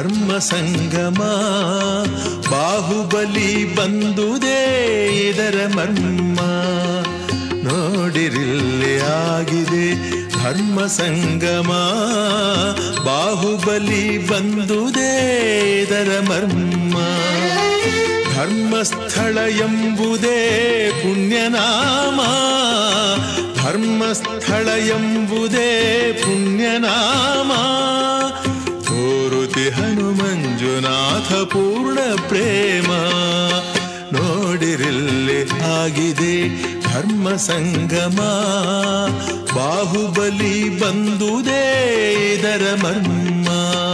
ಧರ್ಮ ಸಂಗಮ ಬಾಹುಬಲಿ ಬಂದುದೇ ಇದರ ಮರ್ಮ ನೋಡಿರಿಲ್ಲಿ ಆಗಿದೆ ಧರ್ಮ ಸಂಗಮ ಬಾಹುಬಲಿ ಬಂದುದೇ ಇದರ ಮರ್ಮ ಧರ್ಮಸ್ಥಳ ಎಂಬುದೇ ಪುಣ್ಯನಾಮ ಧರ್ಮಸ್ಥಳ ಎಂಬುದೇ ಪುಣ್ಯನಾಮ ತೋರುತಿ ಹನುಮಂಜುನಾಥ ಪೂರ್ಣ ಪ್ರೇಮ ನೋಡಿರಿಲ್ಲಿ ಆಗಿದೆ ಧರ್ಮ ಸಂಗಮ ಬಾಹುಬಲಿ ಬಂದುದೇ ಇದರ ಮರ್ಮ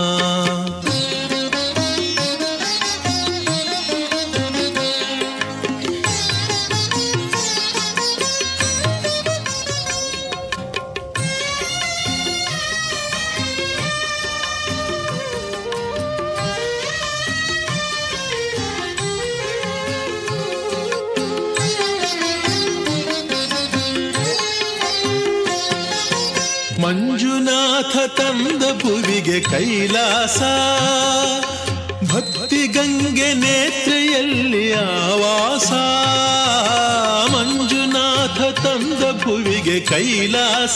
ಮಂಜುನಾಥ ತಂದ ಭುವಿಗೆ ಕೈಲಾಸ ಭಕ್ತಿ ಗಂಗೆ ನೇತ್ರೆಯಲ್ಲಿ ಆವಾಸ ಮಂಜುನಾಥ ತಂದ ಭುವಿಗೆ ಕೈಲಾಸ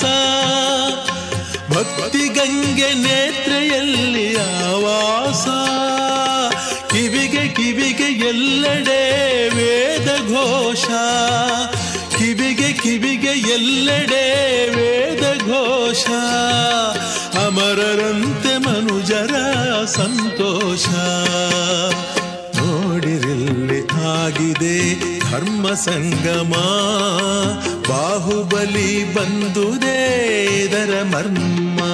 ಭಕ್ತಿ ಗಂಗೆ ನೇತ್ರೆಯಲ್ಲಿ ಆವಾಸ ಕಿವಿಗೆ ಕಿವಿಗೆ ಎಲ್ಲೆಡೆ ವೇದ ಘೋಷ ಕಿವಿಗೆ ಕಿವಿಗೆ ಎಲ್ಲೆಡೆ ವೇದ ಘೋಷ ಅಮರರಂತೆ ಮನುಜರ ಸಂತೋಷ ನೋಡಿರಿಲ್ಲಿ ಆಗಿದೆ ಧರ್ಮ ಸಂಗಮ ಬಾಹುಬಲಿ ಬಂದುದೇ ಇದರ ಮರ್ಮ